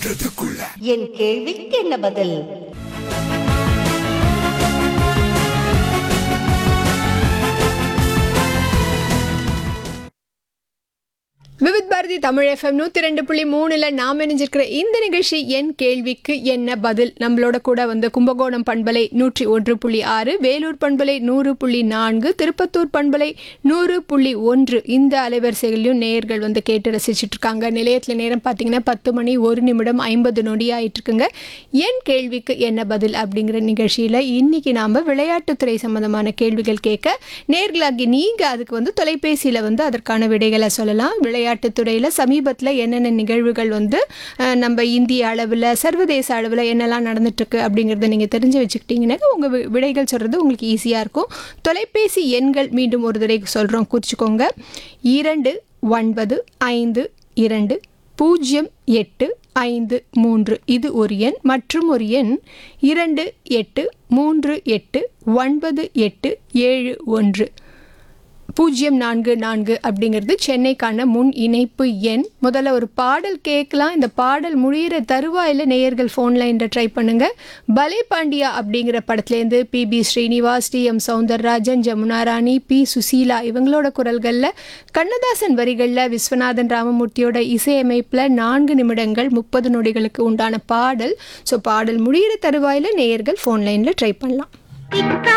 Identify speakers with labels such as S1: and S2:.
S1: கட்டுறதுக்குள்ள
S2: என் கேள்விக்கு என்ன பதில்
S3: விவித் பாரதி தமிழ் எஃப்எம் நூற்றி ரெண்டு புள்ளி மூணில் நாம் இணைஞ்சிருக்கிற இந்த நிகழ்ச்சி என் கேள்விக்கு என்ன பதில் நம்மளோட கூட வந்து கும்பகோணம் பண்பலை நூற்றி ஒன்று புள்ளி ஆறு வேலூர் பண்பலை நூறு புள்ளி நான்கு திருப்பத்தூர் பண்பலை நூறு புள்ளி ஒன்று இந்த அலைவரிசைகளையும் நேயர்கள் வந்து கேட்டு ரசிச்சுட்டு இருக்காங்க நிலையத்தில் நேரம் பார்த்தீங்கன்னா பத்து மணி ஒரு நிமிடம் ஐம்பது நொடி ஆயிட்டு இருக்குங்க என் கேள்விக்கு என்ன பதில் அப்படிங்கிற நிகழ்ச்சியில் இன்னைக்கு நாம் விளையாட்டுத்துறை சம்பந்தமான கேள்விகள் கேட்க நேர்களாகி நீங்கள் அதுக்கு வந்து தொலைபேசியில் வந்து அதற்கான விடைகளை சொல்லலாம் விளையாட்டுத்துறையில் சமீபத்தில் என்னென்ன நிகழ்வுகள் வந்து அஹ், நம்ம இந்திய அளவில் சர்வதேச அளவில் என்னெல்லாம் நடந்துட்டுருக்கு அப்படிங்கிறத நீங்கள் தெரிஞ்சு வச்சுக்கிட்டீங்கன்னா உங்கள் விடைகள் சொல்கிறது உங்களுக்கு ஈஸியாக இருக்கும் தொலைபேசி எண்கள் மீண்டும் ஒரு தடவை சொல்கிறோம் குறிச்சிக்கோங்க இரண்டு ஒன்பது ஐந்து இரண்டு பூஜ்ஜியம் எட்டு ஐந்து மூன்று இது ஒரு எண் மற்றும் ஒரு எண் இரண்டு எட்டு மூன்று எட்டு ஒன்பது எட்டு ஏழு ஒன்று பூஜ்ஜியம் நான்கு நான்கு அப்படிங்கிறது சென்னைக்கான முன் இணைப்பு எண் முதல்ல ஒரு பாடல் கேட்கலாம் இந்த பாடல் முடிகிற தருவாயில் நேயர்கள் ஃபோன் லைனில் ட்ரை பண்ணுங்க பலே பாண்டியா அப்படிங்கிற படத்துலேருந்து P B Srinivas T M Soundararajan Jamuna Rani P Susheela இவங்களோட குரல்களில் கண்ணதாசன் வரிகளில் விஸ்வநாதன் ராமமூர்த்தியோட இசையமைப்பில் நான்கு நிமிடங்கள் முப்பது நொடிகளுக்கு உண்டான பாடல் ஸோ பாடல் முடிகிற தருவாயில் நேயர்கள் ஃபோன் லைனில் ட்ரை பண்ணலாம்
S4: திக்கா